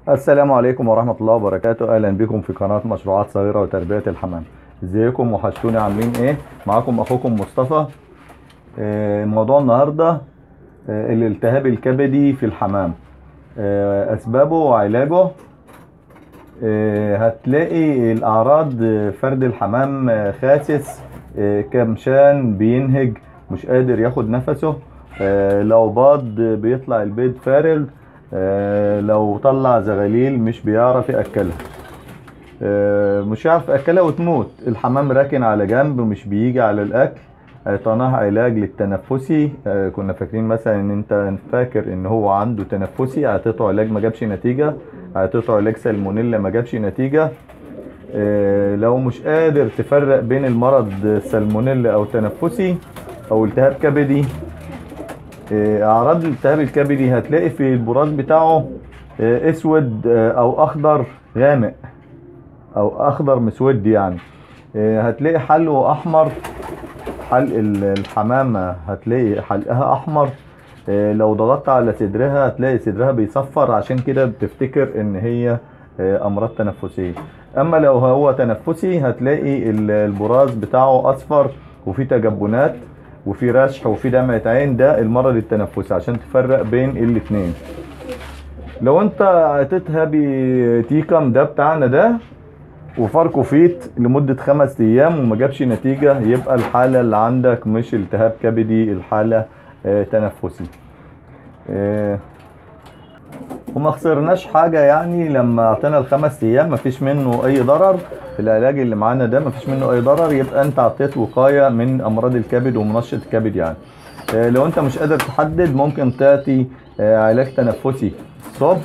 السلام عليكم ورحمة الله وبركاته أهلا بكم في قناة مشروعات صغيرة وتربية الحمام ازيكم وحشتوني عاملين ايه معاكم اخوكم مصطفى آه، موضوع النهاردة آه، الالتهاب الكبدي في الحمام آه، اسبابه وعلاجه آه، هتلاقي الاعراض آه، فرد الحمام آه، خاسس آه، كمشان بينهج مش قادر ياخد نفسه آه، لو باض آه، بيطلع البيض فارغ آه، لو طلع زغاليل مش بيعرف ياكلها آه، مش عارف اكلها وتموت الحمام راكن على جنب مش بيجي على الاكل اعطيناه علاج للتنفسي آه، كنا فاكرين مثلا ان انت فاكر ان هو عنده تنفسي اعطيته علاج ما جابش نتيجه اعطيته علاج سالمونيلا ما جابش نتيجه آه، لو مش قادر تفرق بين المرض سالمونيلا او تنفسي او التهاب كبدي آه، اعراض الالتهاب الكبدي هتلاقي في البراز بتاعه آه، اسود آه، او اخضر غامق او اخضر مسود يعني آه، هتلاقي حلقه احمر حلق ال- الحمامة هتلاقي حلقها احمر آه، لو ضغطت على صدرها هتلاقي صدرها بيصفر عشان كده بتفتكر ان هي آه، امراض تنفسية اما لو هو تنفسي هتلاقي ال- البراز بتاعه اصفر وفي تجبنات وفي رشح وفي دمعة عين ده المرض التنفسي عشان تفرق بين الاتنين لو انت عطيتها بتيكم ده بتاعنا ده وفاركوفيت لمدة خمس أيام وما جابش نتيجة يبقى الحالة اللي عندك مش التهاب كبدي الحالة آه، تنفسي آه، وما خسرناش حاجة يعني لما اعطينا الخمس أيام مفيش منه أي ضرر العلاج اللي معانا ده مفيش منه أي ضرر يبقى أنت عطيت وقاية من أمراض الكبد ومنشط الكبد يعني آه، لو أنت مش قادر تحدد ممكن تأتي آه، علاج تنفسي الصبح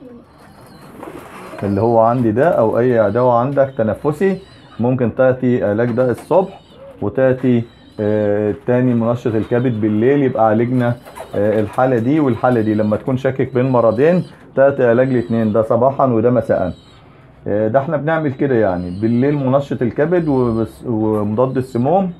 اللي هو عندي ده او اي دواء عندك تنفسي ممكن تاتي علاج ده الصبح وتاتي آه، تاني منشط الكبد بالليل يبقى عالجنا آه، الحالة دي والحالة دي لما تكون شاكك بين مرضين تاتي علاج الاتنين ده صباحا وده مساء آه، ده احنا بنعمل كده يعني بالليل منشط الكبد وبس- ومضاد السموم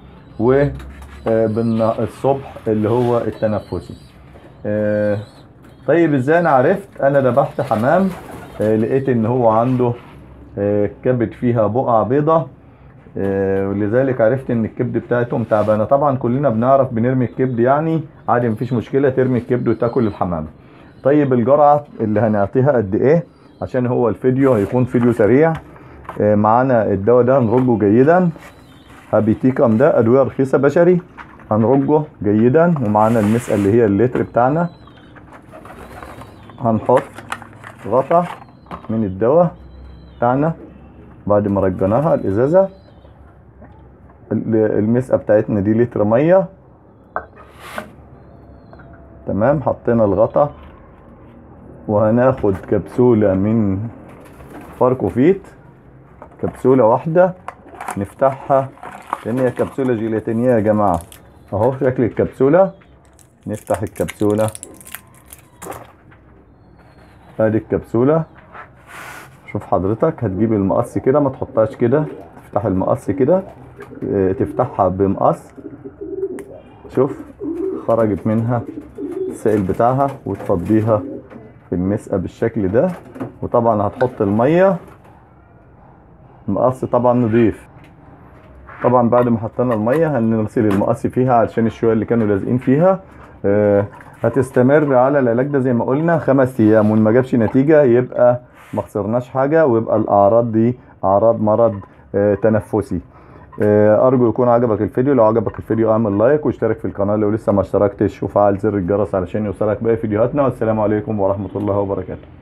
والصبح اللي هو التنفسي آه، طيب ازاي انا عرفت انا ذبحت حمام آه، لقيت ان هو عنده آه، كبد فيها بقع بيضة آه، ولذلك عرفت ان الكبد بتاعتهم تعبانه طبعا كلنا بنعرف بنرمي الكبد يعني عادي مفيش مشكله ترمي الكبد وتاكل الحمام طيب الجرعه اللي هنعطيها قد ايه عشان هو الفيديو هيكون فيديو سريع آه، معانا الدواء ده هنرجه جيدا هابيتيكم ده ادويه رخيصه بشري هنرجه جيدا ومعانا المسقه اللي هي اللتر بتاعنا هنحط غطا من الدواء بتاعنا بعد ما رجناها الازازه ال- المسقه بتاعتنا دي لتر ميه تمام حطينا الغطا وهناخد كبسوله من فاركوفيت كبسوله واحده نفتحها لان هي كبسوله جيلاتينيه يا جماعه اهو شكل الكبسوله نفتح الكبسوله ادي الكبسوله شوف حضرتك هتجيب المقص كده ما تحطهاش كده تفتح المقص كده اه، تفتحها بمقص شوف خرجت منها السائل بتاعها وتفضيها في المسقه بالشكل ده وطبعا هتحط الميه المقص طبعا نضيف طبعا بعد ما حطينا الميه هنغسل المقص فيها علشان الشويه اللي كانوا لازقين فيها آه، هتستمر على العلاج ده زي ما قلنا خمس ايام وان ما جابش نتيجه يبقى ما خسرناش حاجه ويبقى الاعراض دي اعراض مرض آه، تنفسي آه، ارجو يكون عجبك الفيديو لو عجبك الفيديو اعمل لايك واشترك في القناه لو لسه ما اشتركتش وفعل زر الجرس علشان يوصلك باقي فيديوهاتنا والسلام عليكم ورحمه الله وبركاته